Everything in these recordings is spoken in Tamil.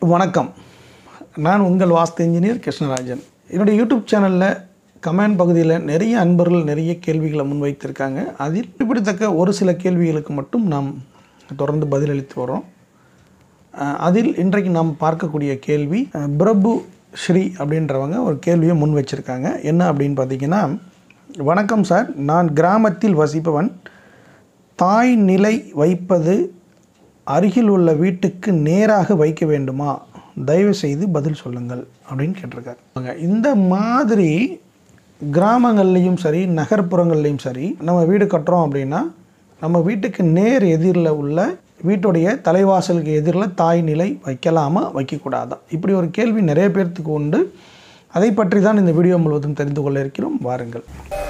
வணக்கம் நான் உங்கள் வாஸ்து இன்ஜினியர் கிருஷ்ணராஜன் என்னுடைய யூடியூப் சேனலில் கமெண்ட் பகுதியில் நிறைய அன்பர்கள் நிறைய கேள்விகளை முன்வைத்திருக்காங்க அதில் குறிப்பிடத்தக்க ஒரு சில கேள்விகளுக்கு மட்டும் நாம் தொடர்ந்து பதிலளித்து வரோம் அஹ் அதில் இன்றைக்கு நாம் பார்க்கக்கூடிய கேள்வி அஹ் பிரபு ஸ்ரீ அப்படின்றவங்க ஒரு கேள்வியை முன் வச்சிருக்காங்க என்ன அப்படின்னு பார்த்தீங்கன்னா வணக்கம் சார் நான் கிராமத்தில் வசிப்பவன் தாய் நிலை வைப்பது அருகில் உள்ள வீட்டுக்கு நேராக வைக்க வேண்டுமா தயவு செய்து பதில் சொல்லுங்கள் அப்படின்னு கேட்டிருக்காரு இந்த மாதிரி கிராமங்கள்லேயும் சரி நகர்ப்புறங்கள்லேயும் சரி நம்ம வீடு கட்டுறோம் அப்படின்னா நம்ம வீட்டுக்கு நேர் எதிரில் உள்ள வீட்டுடைய தலைவாசலுக்கு எதிரில் தாய் நிலை வைக்கலாமா வைக்கக்கூடாதா இப்படி ஒரு கேள்வி நிறைய பேர்த்துக்கு உண்டு அதை பற்றி தான் இந்த வீடியோ முழுவதும் தெரிந்து கொள்ள இருக்கிறோம் வாருங்கள்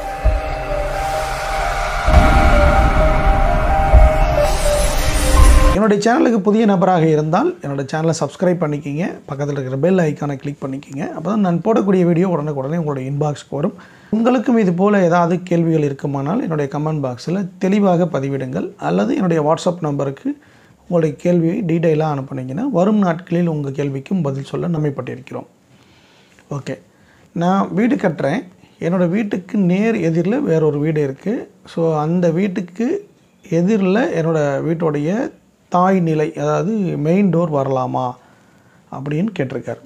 என்னுடைய சேனலுக்கு புதிய நபராக இருந்தால் என்னோடய சேனலை சப்ஸ்கிரைப் பண்ணிக்கிங்க பக்கத்தில் இருக்கிற பெல் ஐக்கானை கிளிக் பண்ணிக்கிங்க அப்போ தான் நான் போடக்கூடிய வீடியோ உடனுக்குடனே உங்களுடைய இன்பாக்ஸ்க்கு வரும் உங்களுக்கும் இது போல் ஏதாவது கேள்விகள் இருக்குமானால் என்னுடைய கமெண்ட் பாக்ஸில் தெளிவாக பதிவிடுங்கள் அல்லது என்னுடைய வாட்ஸ்அப் நம்பருக்கு உங்களுடைய கேள்வியை டீட்டெயிலாக அனுப்புனீங்கன்னா வரும் நாட்களில் உங்கள் கேள்விக்கும் பதில் சொல்ல நம்மைப்பட்டிருக்கிறோம் ஓகே நான் வீடு கட்டுறேன் என்னோடய வீட்டுக்கு நேர் எதிரில் வேறொரு வீடு இருக்குது ஸோ அந்த வீட்டுக்கு எதிரில் என்னோடய வீட்டுடைய தாய் நிலை அதாவது மெயின் டோர் வரலாமா அப்படின்னு கேட்டிருக்காரு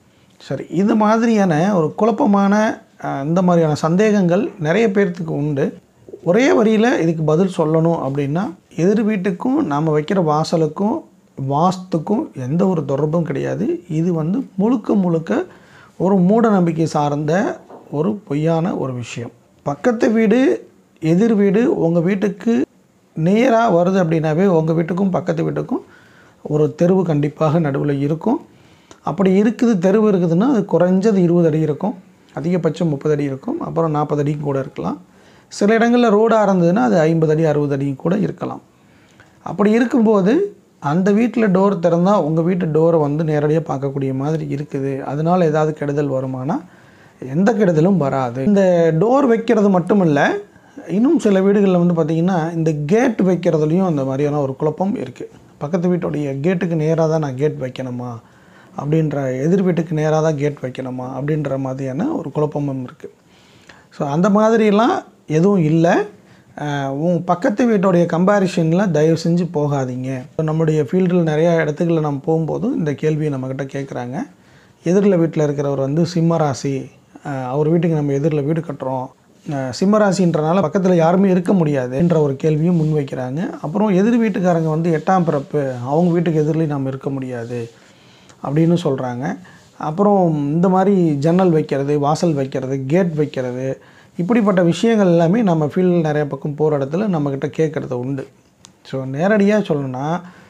சரி இது மாதிரியான ஒரு குழப்பமான அஹ், இந்த மாதிரியான சந்தேகங்கள் நிறைய பேர்த்துக்கு உண்டு ஒரே வரியில் இதுக்கு பதில் சொல்லணும் அப்படின்னா எதிர் வீட்டுக்கும் நாம் வைக்கிற வாசலுக்கும் வாஸ்துக்கும் எந்த ஒரு தொடர்பும் கிடையாது இது வந்து முழுக்க முழுக்க ஒரு மூட நம்பிக்கை சார்ந்த ஒரு பொய்யான ஒரு விஷயம் பக்கத்து வீடு எதிர் வீடு உங்கள் வீட்டுக்கு நேராக வருது அப்படின்னாவே உங்கள் வீட்டுக்கும் பக்கத்து வீட்டுக்கும் ஒரு தெருவு கண்டிப்பாக நடுவில் இருக்கும் அப்படி இருக்குது தெருவு இருக்குதுன்னா அது குறைஞ்சது இருபது அடி இருக்கும் அதிகபட்சம் முப்பது அடி இருக்கும் அப்புறம் நாற்பது அடிக்கும் கூட இருக்கலாம் சில இடங்களில் ரோடாக இருந்ததுன்னா அது ஐம்பது அடி அறுபது அடியும் கூட இருக்கலாம் அப்படி இருக்கும்போது அந்த வீட்டில் டோர் திறந்தால் உங்கள் வீட்டு டோரை வந்து நேரடியாக பார்க்கக்கூடிய மாதிரி இருக்குது அதனால் ஏதாவது கெடுதல் வருமானா எந்த கெடுதலும் வராது இந்த டோர் வைக்கிறது மட்டும் இல்லை இன்னும் சில வீடுகளில் வந்து பார்த்திங்கன்னா இந்த கேட் வைக்கிறதுலையும் அந்த மாதிரியான ஒரு குழப்பம் இருக்குது பக்கத்து வீட்டுடைய கேட்டுக்கு நேராக தான் நான் கேட் வைக்கணுமா அப்படின்ற எதிர் வீட்டுக்கு நேராக தான் கேட் வைக்கணுமா அப்படின்ற மாதிரியான ஒரு குழப்பமும் இருக்குது ஸோ அந்த மாதிரிலாம் எதுவும் இல்லை அஹ் உன் பக்கத்து வீட்டுடைய கம்பேரிஷனில் தயவு செஞ்சு போகாதீங்க இப்போ நம்முடைய ஃபீல்டில் நிறையா இடத்துக்குள்ள நம்ம போகும்போதும் இந்த கேள்வியை நம்மக்கிட்ட கேட்குறாங்க எதிரில் வீட்டில் இருக்கிறவர் வந்து சிம்மராசி அஹ் அவர் வீட்டுக்கு நம்ம எதிரில் வீடு கட்டுறோம் அஹ் சிம்மராசின்றனால பக்கத்தில் யாருமே இருக்க முடியாது என்ற ஒரு கேள்வியும் முன்வைக்கிறாங்க அப்புறம் எதிர் வீட்டுக்காரங்க வந்து எட்டாம் பிறப்பு அவங்க வீட்டுக்கு எதிரிலையும் நம்ம இருக்க முடியாது அப்படின்னு சொல்கிறாங்க அப்புறம் இந்த மாதிரி ஜன்னல் வைக்கிறது வாசல் வைக்கிறது கேட் வைக்கிறது இப்படிப்பட்ட விஷயங்கள் எல்லாமே நம்ம ஃபீல்டில் நிறைய பக்கம் போகிற இடத்துல நம்மக்கிட்ட கேட்குறது உண்டு ஸோ நேரடியாக சொல்லணும்னா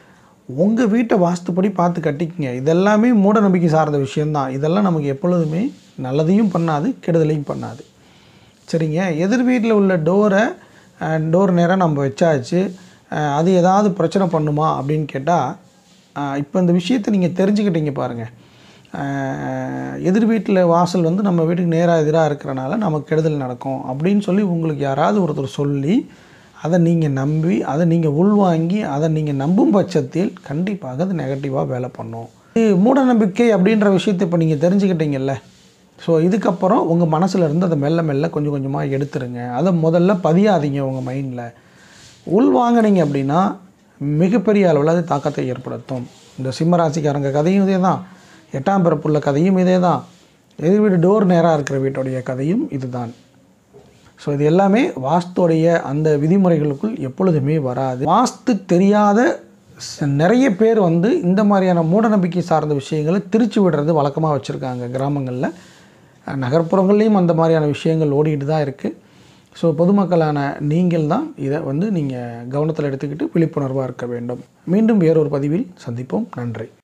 உங்கள் வீட்டை வாஸ்துப்படி பார்த்து கட்டிக்கங்க இதெல்லாமே மூட நம்பிக்கை சார்ந்த விஷயந்தான் இதெல்லாம் நமக்கு எப்பொழுதுமே நல்லதையும் பண்ணாது கெடுதலையும் பண்ணாது சரிங்க எதிர் வீட்டில் உள்ள டோரை டோர் நேராக நம்ம வச்சாச்சு அஹ், அது ஏதாவது பிரச்சனை பண்ணுமா அப்படின்னு கேட்டால் இப்போ இந்த விஷயத்தை நீங்கள் தெரிஞ்சுக்கிட்டீங்க பாருங்கள் எதிர் வீட்டில் வாசல் வந்து நம்ம வீட்டுக்கு நேராக எதிராக இருக்கிறனால நமக்கு கெடுதல் நடக்கும் அப்படின்னு சொல்லி உங்களுக்கு யாராவது ஒருத்தர் சொல்லி அதை நீங்கள் நம்பி அதை நீங்கள் உள்வாங்கி அதை நீங்கள் நம்பும் பட்சத்தில் கண்டிப்பாக அது நெகட்டிவாக வேலை பண்ணும் இது மூட நம்பிக்கை அப்படின்ற விஷயத்தை இப்போ நீங்கள் தெரிஞ்சுக்கிட்டீங்கல்ல ஸோ இதுக்கப்புறம் உங்கள் மனசுல இருந்து அதை மெல்ல மெல்ல கொஞ்சம் கொஞ்சமாக எடுத்துருங்க அதை முதல்ல பதியாதீங்க உங்கள் மைண்டில் உள் வாங்கினீங்க அப்படின்னா மிகப்பெரிய அளவில் அது தாக்கத்தை ஏற்படுத்தும் இந்த சிம்மராசிக்காரங்க கதையும் இதே தான் எட்டாம் பிறப்புள்ள கதையும் இதே தான் எதிர் வீடு டோர் நேராக இருக்கிற வீட்டுடைய கதையும் இதுதான் ஸோ இது எல்லாமே வாஸ்துடைய அந்த விதிமுறைகளுக்குள் எப்பொழுதுமே வராது வாஸ்து தெரியாத ச- நிறைய பேர் வந்து இந்த மாதிரியான மூடநம்பிக்கை சார்ந்த விஷயங்களை திரிச்சு விடுறது வழக்கமாக வச்சுருக்காங்க கிராமங்களில் அஹ் நகர்ப்புறங்கள்லேயும் அந்த மாதிரியான விஷயங்கள் ஓடிட்டு தான் இருக்குது ஸோ பொதுமக்களான நீங்கள் தான் இதை வந்து நீங்கள் கவனத்தில் எடுத்துக்கிட்டு விழிப்புணர்வாக இருக்க வேண்டும் மீண்டும் வேறொரு பதிவில் சந்திப்போம் நன்றி